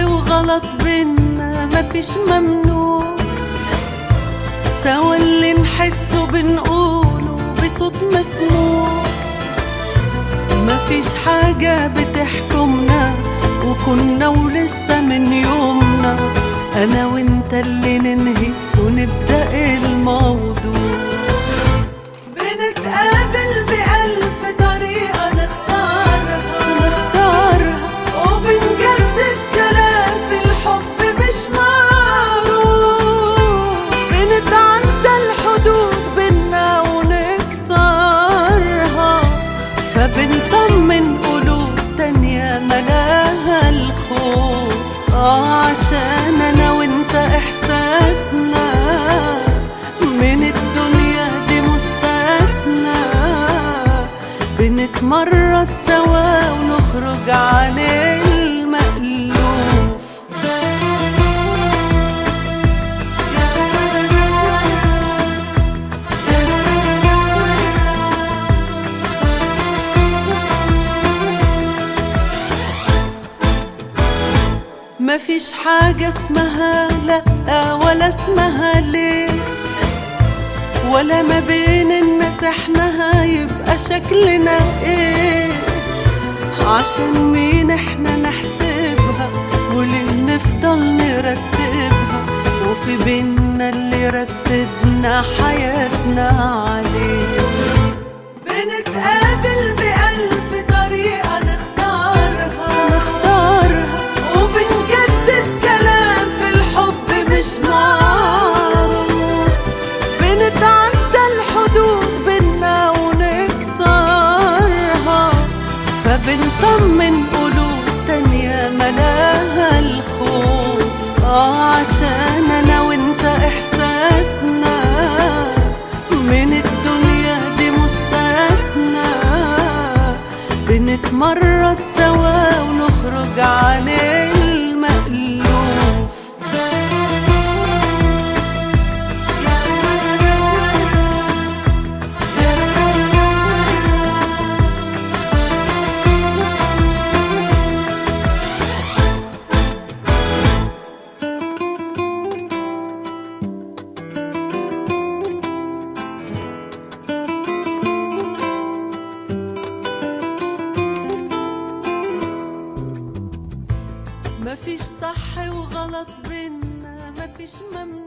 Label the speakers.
Speaker 1: وغلط بينا مفيش ممنوع سوا اللي نحسه بنقوله بصوت مسموع مفيش حاجة بتحكمنا وكنا ولسه من يومنا أنا وإنت اللي ننهي ونبدأ الموضوع بنتقابل بألف طريقة نختارها نختارها وبنجدد كلام في الحب مش معروف بنتعدى الحدود بينا ونكسرها فبنطمن قلوب تانية ملاها الخوف اه عشان انا وانت احساسنا من الدنيا دي مستثنى بنتمرد سوا ونخرج عن المألوف مفيش حاجة اسمها لأ ولا اسمها ليه ولا ما بين الناس احنا هيبقى شكلنا ايه عشان مين احنا نحسبها وليه نفضل نرتبها وفي بينا اللي رتبنا حياتنا عليه بنتقابل بألف طريقة نختارها نختارها وبنجدد كلام في الحب مش معروف بنتعدى الحدود بينا ونكسرها فبنطمن قلوب تانية ملاها الخوف اه عشان انا وانت احساسنا من الدنيا دي مستثنى بنتمرد سوا ونخرج عن المألوف مفيش صح وغلط بينا مفيش ممنوع